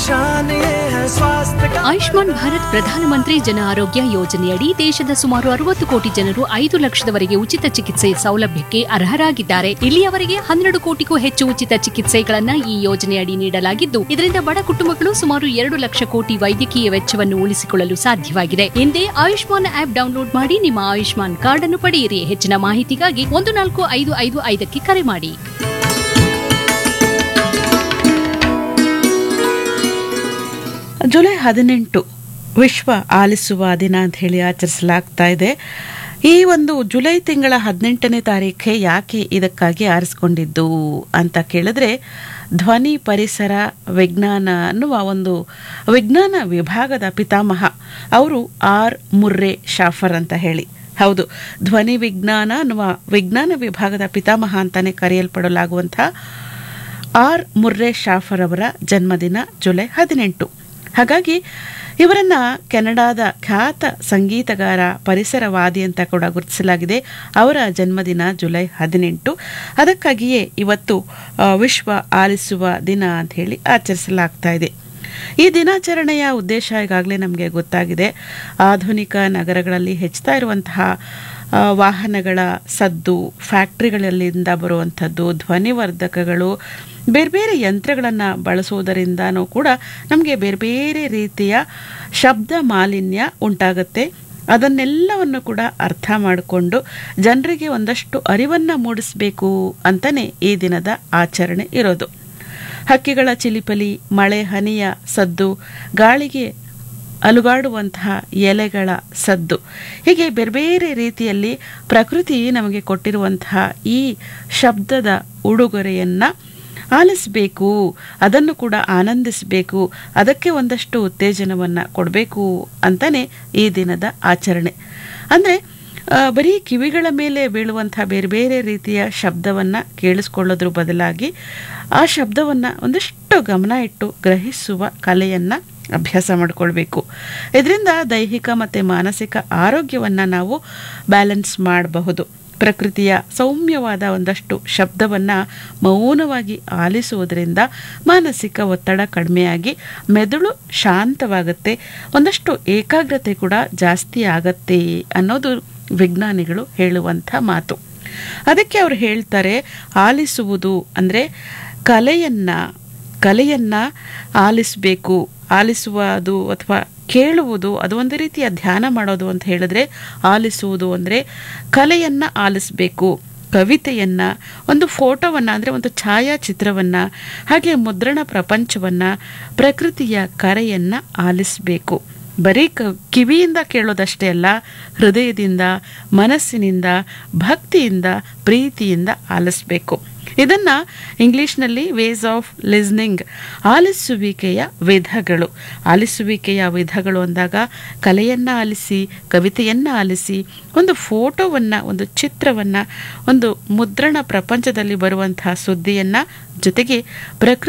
निशान ये है स्वास्थ्य का ಆಯುಷ್ಮಾನ್ ಭಾರತ್ ಪ್ರಧಾನಮಂತ್ರಿ ಜನ ಆರೋಗ್ಯ ಯೋಜನೆಯಡಿ ದೇಶದ ಸುಮಾರು ಅರವತ್ತು ಕೋಟಿ ಜನರು ಐದು ಲಕ್ಷದವರೆಗೆ ಉಚಿತ ಚಿಕಿತ್ಸೆ ಸೌಲಭ್ಯಕ್ಕೆ ಅರ್ಹರಾಗಿದ್ದಾರೆ ಇಲ್ಲಿಯವರೆಗೆ ಹನ್ನೆರಡು ಕೋಟಿಗೂ ಹೆಚ್ಚು ಉಚಿತ ಚಿಕಿತ್ಸೆಗಳನ್ನ ಈ ಯೋಜನೆಯಡಿ ನೀಡಲಾಗಿದ್ದು ಇದರಿಂದ ಬಡ ಕುಟುಂಬಗಳು ಸುಮಾರು ಎರಡು ಲಕ್ಷ ಕೋಟಿ ವೈದ್ಯಕೀಯ ವೆಚ್ಚವನ್ನು ಉಳಿಸಿಕೊಳ್ಳಲು ಸಾಧ್ಯವಾಗಿದೆ ಹಿಂದೆ ಆಯುಷ್ಮಾನ್ ಆಪ್ ಡೌನ್ಲೋಡ್ ಮಾಡಿ ನಿಮ್ಮ ಆಯುಷ್ಮಾನ್ ಕಾರ್ಡ್ ಅನ್ನು ಪಡೆಯಿರಿ ಹೆಚ್ಚಿನ ಮಾಹಿತಿಗಾಗಿ ಒಂದು ನಾಲ್ಕು ಐದು ಐದು ಐದಕ್ಕೆ ಕರೆ ಮಾಡಿ ಜುಲೈ ಹದಿನೆಂಟು ವಿಶ್ವ ಆಲಿಸುವ ದಿನ ಅಂತ ಹೇಳಿ ಆಚರಿಸಲಾಗ್ತಾ ಇದೆ ಈ ಒಂದು ಜುಲೈ ತಿಂಗಳ ಹದಿನೆಂಟನೇ ತಾರೀಖೆ ಯಾಕೆ ಇದಕ್ಕಾಗಿ ಆರಿಸ್ಕೊಂಡಿದ್ದು ಅಂತ ಕೇಳಿದ್ರೆ ಧ್ವನಿ ಪರಿಸರ ವಿಜ್ಞಾನ ಅನ್ನುವ ಒಂದು ವಿಜ್ಞಾನ ವಿಭಾಗದ ಪಿತಾಮಹ ಅವರು ಆರ್ ಮುರ್ರೆ ಶಾಫರ್ ಅಂತ ಹೇಳಿ ಹೌದು ಧ್ವನಿ ವಿಜ್ಞಾನ ಅನ್ನುವ ವಿಜ್ಞಾನ ವಿಭಾಗದ ಪಿತಾಮಹ ಅಂತಾನೆ ಕರೆಯಲ್ಪಡಲಾಗುವಂಥ ಆರ್ ಮುರ್ರೆ ಶಾಫರ್ ಅವರ ಜನ್ಮದಿನ ಜುಲೈ ಹದಿನೆಂಟು ಹಾಗಾಗಿ ಇವರನ್ನ ಕೆನಡಾದ ಖ್ಯಾತ ಸಂಗೀತಗಾರ ಪರಿಸರವಾದಿ ಅಂತ ಕೂಡ ಗುರುತಿಸಲಾಗಿದೆ ಅವರ ಜನ್ಮದಿನ ಜುಲೈ ಹದಿನೆಂಟು ಅದಕ್ಕಾಗಿಯೇ ಇವತ್ತು ಆ, ವಿಶ್ವ ಆಲಿಸುವ ದಿನ ಅಂತ ಹೇಳಿ ಆಚರಿಸಲಾಗ್ತಾ ಇದೆ ಈ ದಿನಾಚರಣೆಯ ಉದ್ದೇಶ ಈಗಾಗಲೇ ನಮಗೆ ಗೊತ್ತಾಗಿದೆ ಆಧುನಿಕ ನಗರಗಳಲ್ಲಿ ಹೆಚ್ಚುತ್ತಾ ಇರುವಂತಹ ಆ, ವಾಹನಗಳ ಸದ್ದು ಫ್ಯಾಕ್ಟ್ರಿಗಳಲ್ಲಿಂದ ಬರುವಂಥದ್ದು ಧ್ವನಿವರ್ಧಕಗಳು ಬೇರೆ ಬೇರೆ ಯಂತ್ರಗಳನ್ನು ಬಳಸುವುದರಿಂದನೂ ಕೂಡ ನಮಗೆ ಬೇರೆ ಬೇರೆ ರೀತಿಯ ಶಬ್ದ ಮಾಲಿನ್ಯ ಉಂಟಾಗುತ್ತೆ ಅದನ್ನೆಲ್ಲವನ್ನು ಕೂಡ ಅರ್ಥ ಮಾಡಿಕೊಂಡು ಜನರಿಗೆ ಒಂದಷ್ಟು ಅರಿವನ್ನು ಮೂಡಿಸಬೇಕು ಅಂತಲೇ ಈ ದಿನದ ಆಚರಣೆ ಇರೋದು ಹಕ್ಕಿಗಳ ಚಿಲಿಪಲಿ ಮಳೆ ಹನಿಯ ಸದ್ದು ಗಾಳಿಗೆ ಅಲುಗಾಡುವಂತಹ ಎಲೆಗಳ ಸದ್ದು ಹೀಗೆ ಬೇರೆ ಬೇರೆ ರೀತಿಯಲ್ಲಿ ಪ್ರಕೃತಿ ನಮಗೆ ಕೊಟ್ಟಿರುವಂತಹ ಈ ಶಬ್ದದ ಉಡುಗೊರೆಯನ್ನು ಆಲಿಸಬೇಕು ಅದನ್ನು ಕೂಡ ಆನಂದಿಸಬೇಕು ಅದಕ್ಕೆ ಒಂದಷ್ಟು ಉತ್ತೇಜನವನ್ನು ಕೊಡಬೇಕು ಅಂತಲೇ ಈ ದಿನದ ಆಚರಣೆ ಅಂದರೆ ಆ, ಬರೀ ಕಿವಿಗಳ ಮೇಲೆ ಬೀಳುವಂಥ ಬೇರೆ ಬೇರೆ ರೀತಿಯ ಶಬ್ದವನ್ನು ಕೇಳಿಸ್ಕೊಳ್ಳೋದ್ರ ಬದಲಾಗಿ ಆ ಶಬ್ದವನ್ನು ಒಂದಷ್ಟು ಗಮನ ಇಟ್ಟು ಗ್ರಹಿಸುವ ಕಲೆಯನ್ನು ಅಭ್ಯಾಸ ಮಾಡಿಕೊಳ್ಬೇಕು ಇದರಿಂದ ದೈಹಿಕ ಮತ್ತು ಮಾನಸಿಕ ಆರೋಗ್ಯವನ್ನು ನಾವು ಬ್ಯಾಲೆನ್ಸ್ ಮಾಡಬಹುದು ಪ್ರಕೃತಿಯ ಸೌಮ್ಯವಾದ ಒಂದಷ್ಟು ಶಬ್ದವನ್ನು ಮೌನವಾಗಿ ಆಲಿಸುವುದರಿಂದ ಮಾನಸಿಕ ಒತ್ತಡ ಕಡಿಮೆಯಾಗಿ ಮೆದುಳು ಶಾಂತವಾಗುತ್ತೆ ಒಂದಷ್ಟು ಏಕಾಗ್ರತೆ ಕೂಡ ಜಾಸ್ತಿ ಆಗತ್ತೆ ಅನ್ನೋದು ವಿಜ್ಞಾನಿಗಳು ಹೇಳುವಂಥ ಮಾತು ಅದಕ್ಕೆ ಅವರು ಹೇಳ್ತಾರೆ ಆಲಿಸುವುದು ಅಂದರೆ ಕಲೆಯನ್ನು ಕಲೆಯನ್ನು ಆಲಿಸಬೇಕು ಆಲಿಸುವುದು ಅಥವಾ ಕೇಳುವುದು ಅದು ಒಂದು ರೀತಿಯ ಧ್ಯಾನ ಮಾಡೋದು ಅಂತ ಹೇಳಿದ್ರೆ ಆಲಿಸುವುದು ಅಂದರೆ ಕಲೆಯನ್ನು ಆಲಿಸಬೇಕು ಕವಿತೆಯನ್ನು ಒಂದು ಫೋಟೋವನ್ನು ಅಂದರೆ ಒಂದು ಛಾಯಾಚಿತ್ರವನ್ನು ಹಾಗೆ ಮುದ್ರಣ ಪ್ರಪಂಚವನ್ನು ಪ್ರಕೃತಿಯ ಕರೆಯನ್ನು ಆಲಿಸಬೇಕು ಬರೀ ಕ ಕಿವಿಯಿಂದ ಕೇಳೋದಷ್ಟೇ ಅಲ್ಲ ಹೃದಯದಿಂದ ಮನಸ್ಸಿನಿಂದ ಭಕ್ತಿಯಿಂದ ಪ್ರೀತಿಯಿಂದ ಆಲಿಸಬೇಕು ಇದನ್ನು ಇಂಗ್ಲಿಷ್ನಲ್ಲಿ ವೇಸ್ ಆಫ್ ಲಿಸ್ನಿಂಗ್ ಆಲಿಸುವಿಕೆಯ ವಿಧಗಳು ಆಲಿಸುವಿಕೆಯ ವಿಧಗಳು ಅಂದಾಗ ಕಲೆಯನ್ನು ಆಲಿಸಿ ಕವಿತೆಯನ್ನು ಆಲಿಸಿ ಒಂದು ಫೋಟೋವನ್ನು ಒಂದು ಚಿತ್ರವನ್ನು ಒಂದು ಮುದ್ರಣ ಪ್ರಪಂಚದಲ್ಲಿ ಬರುವಂತಹ ಸುದ್ದಿಯನ್ನು ಜೊತೆಗೆ ಪ್ರಕೃತಿ